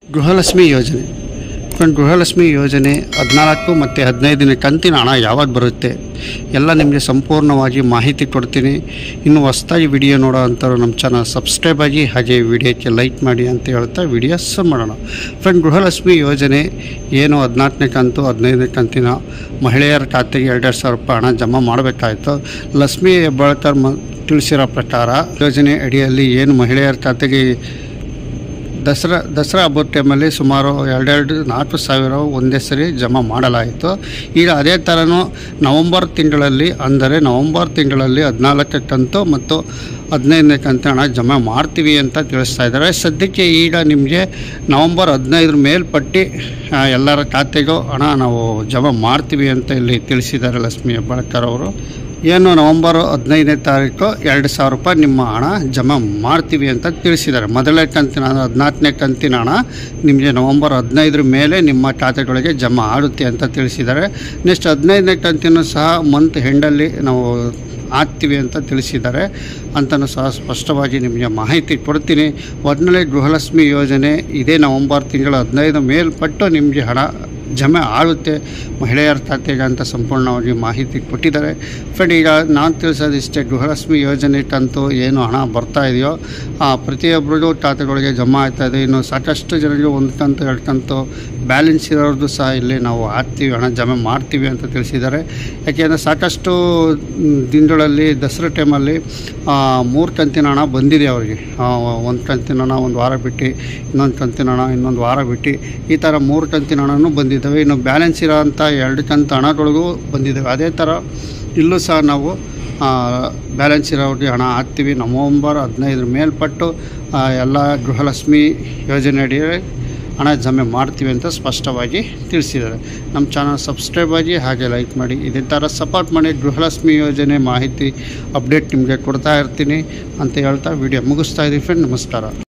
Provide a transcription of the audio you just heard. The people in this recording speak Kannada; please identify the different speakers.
Speaker 1: ಗೃಹಲಕ್ಷ್ಮಿ ಯೋಜನೆ ಫ್ರೆಂಡ್ ಗೃಹಲಕ್ಷ್ಮಿ ಯೋಜನೆ ಹದಿನಾಲ್ಕು ಮತ್ತು ಹದಿನೈದನೇ ಕಂತಿನ ಹಣ ಯಾವಾಗ ಬರುತ್ತೆ ಎಲ್ಲ ನಿಮಗೆ ಸಂಪೂರ್ಣವಾಗಿ ಮಾಹಿತಿ ಕೊಡ್ತೀನಿ ಇನ್ನು ಹೊಸ್ದಾಗಿ ವಿಡಿಯೋ ನೋಡೋ ಅಂಥವ್ರು ನಮ್ಮ ಚಾನಲ್ ಸಬ್ಸ್ಕ್ರೈಬ್ ಆಗಿ ಹಾಗೆ ವಿಡಿಯೋಕ್ಕೆ ಲೈಕ್ ಮಾಡಿ ಅಂತ ಹೇಳ್ತಾ ವಿಡಿಯೋ ಸಬ್ ಮಾಡೋಣ ಫ್ರೆಂಡ್ ಗೃಹಲಕ್ಷ್ಮಿ ಯೋಜನೆ ಏನು ಹದಿನಾಲ್ಕನೇ ಕಂತು ಹದಿನೈದನೇ ಕಂತಿನ ಮಹಿಳೆಯರ ಖಾತೆಗೆ ಎರಡೆರಡು ಸಾವಿರ ರೂಪಾಯಿ ಹಣ ಜಮಾ ಮಾಡಬೇಕಾಯಿತು ಲಕ್ಷ್ಮಿ ಹೆಬ್ಬಾಳ್ಕರ್ ಮ ತಿಳಿಸಿರೋ ಪ್ರಕಾರ ಯೋಜನೆ ಅಡಿಯಲ್ಲಿ ಏನು ಮಹಿಳೆಯರ ಖಾತೆಗೆ ದಸರಾ ದಸರಾ ಹಬ್ಬದ ಟೈಮಲ್ಲಿ ಸುಮಾರು ಎರಡೆರಡು ನಾಲ್ಕು ಸಾವಿರ ಒಂದೇ ಸರಿ ಜಮಾ ಮಾಡಲಾಯಿತು ಈಗ ಅದೇ ಥರನೂ ನವಂಬರ್ ತಿಂಗಳಲ್ಲಿ ಅಂದರೆ ನವಂಬರ್ ತಿಂಗಳಲ್ಲಿ ಹದಿನಾಲ್ಕನೇ ಕಂತು ಮತ್ತು ಹದಿನೈದನೇ ಕಂತು ಹಣ ಜಮಾ ಮಾಡ್ತೀವಿ ಅಂತ ತಿಳಿಸ್ತಾ ಇದ್ದಾರೆ ಸದ್ಯಕ್ಕೆ ಈಗ ನಿಮಗೆ ನವಂಬರ್ ಹದಿನೈದರ ಮೇಲ್ಪಟ್ಟು ಆ, ಎಲ್ಲರ ಖಾತೆಗೂ ಹಣ ನಾವು ಜಮಾ ಮಾಡ್ತೀವಿ ಅಂತ ಇಲ್ಲಿ ತಿಳಿಸಿದ್ದಾರೆ ಲಕ್ಷ್ಮಿ ಹೆಬ್ಬಾಳ್ಕರ್ ಅವರು ಏನು ನವಂಬರ್ ಹದಿನೈದನೇ ತಾರೀಕು ಎರಡು ಸಾವಿರ ರೂಪಾಯಿ ನಿಮ್ಮ ಹಣ ಜಮಾ ಮಾಡ್ತೀವಿ ಅಂತ ತಿಳಿಸಿದ್ದಾರೆ ಮೊದಲನೇ ಕಂತಿನ ಹದಿನಾಲ್ಕನೇ ಕಂತಿನ ಹಣ ನಿಮಗೆ ನವಂಬರ್ ಹದಿನೈದರ ಮೇಲೆ ನಿಮ್ಮ ಖಾತೆಗಳಿಗೆ ಜಮಾ ಆಗುತ್ತೆ ಅಂತ ತಿಳಿಸಿದ್ದಾರೆ ನೆಕ್ಸ್ಟ್ ಹದಿನೈದನೇ ಕಂತಿನೂ ಸಹ ಮಂತ್ ಹೆಂಡಲ್ಲಿ ನಾವು ಹಾಕ್ತೀವಿ ಅಂತ ತಿಳಿಸಿದ್ದಾರೆ ಅಂತಲೂ ಸಹ ಸ್ಪಷ್ಟವಾಗಿ ನಿಮಗೆ ಮಾಹಿತಿ ಕೊಡ್ತೀನಿ ಒಟ್ಟಿನಲ್ಲಿ ಗೃಹಲಕ್ಷ್ಮಿ ಯೋಜನೆ ಇದೇ ನವಂಬರ್ ತಿಂಗಳ ಹದಿನೈದು ಮೇಲ್ಪಟ್ಟು ನಿಮಗೆ ಹಣ ಜಮೆ ಆಗುತ್ತೆ ಮಹಿಳೆಯರ ಖಾತೆಗೆ ಅಂತ ಸಂಪೂರ್ಣವಾಗಿ ಮಾಹಿತಿ ಕೊಟ್ಟಿದ್ದಾರೆ ಫ್ರೆಂಡ್ ಈಗ ನಾನು ತಿಳಿಸೋದಿಷ್ಟೇ ಗೃಹಲಕ್ಷ್ಮಿ ಯೋಜನೆ ಕಂತು ಏನು ಹಣ ಬರ್ತಾ ಇದೆಯೋ ಆ ಪ್ರತಿಯೊಬ್ಬರಿಗೂ ಖಾತೆಗಳಿಗೆ ಜಮಾ ಆಗ್ತಾ ಇದೆ ಇನ್ನು ಸಾಕಷ್ಟು ಜನರಿಗೆ ಒಂದು ಕಂತು ಎರಡು ಕಂತು ಬ್ಯಾಲೆನ್ಸ್ ಇರೋದು ಸಹ ಇಲ್ಲಿ ನಾವು ಹಾಕ್ತೀವಿ ಹಣ ಜಮೆ ಮಾಡ್ತೀವಿ ಅಂತ ತಿಳಿಸಿದ್ದಾರೆ ಯಾಕೆಂದರೆ ಸಾಕಷ್ಟು ಮ್, ದಿನಗಳಲ್ಲಿ ದಸರಾ ಟೈಮಲ್ಲಿ ಮೂರು ಕಂತಿನ ಹಣ ಬಂದಿದೆ ಅವರಿಗೆ ಒಂದು ಕಂತಿನ ಹಣ ಒಂದು ವಾರ ಬಿಟ್ಟು ಇನ್ನೊಂದು ಕಂತಿನ ಹಣ ಇನ್ನೊಂದು ವಾರ ಬಿಟ್ಟು ಈ ಥರ ಮೂರು ಕಂತಿನ ಹಣನೂ ಬಂದಿದ್ದಾವೆ ಇನ್ನು ಬ್ಯಾಲೆನ್ಸ್ ಇರೋಂಥ ಎರಡು ಕಂತು ಹಣಗಳಿಗೂ ಬಂದಿದ್ದಾವೆ ಅದೇ ಥರ ಇಲ್ಲೂ ಸಹ ನಾವು ಬ್ಯಾಲೆನ್ಸ್ ಇರೋರಿಗೆ ಹಣ ಹಾಕ್ತೀವಿ ನವಂಬರ್ ಹದಿನೈದರ ಮೇಲ್ಪಟ್ಟು ಆ, ಎಲ್ಲ ಗೃಹಲಕ್ಷ್ಮಿ ಯೋಜನೆ ಅಡಿಯಲ್ಲಿ ಹಣ ಜಮೆ ಮಾಡ್ತೀವಿ ಅಂತ ಸ್ಪಷ್ಟವಾಗಿ ತಿಳಿಸಿದ್ದಾರೆ ನಮ್ಮ ಚಾನಲ್ ಸಬ್ಸ್ಕ್ರೈಬ್ ಆಗಿ ಹಾಗೆ ಲೈಕ್ ಮಾಡಿ ಇದೇ ಥರ ಸಪೋರ್ಟ್ ಮಾಡಿ ಗೃಹಲಕ್ಷ್ಮಿ ಯೋಜನೆ ಮಾಹಿತಿ ಅಪ್ಡೇಟ್ ನಿಮಗೆ ಕೊಡ್ತಾ ಇರ್ತೀನಿ ಅಂತ ಹೇಳ್ತಾ ವಿಡಿಯೋ ಮುಗಿಸ್ತಾ ಇದ್ದೀವಿ ಫ್ರೆಂಡ್ ನಮಸ್ಕಾರ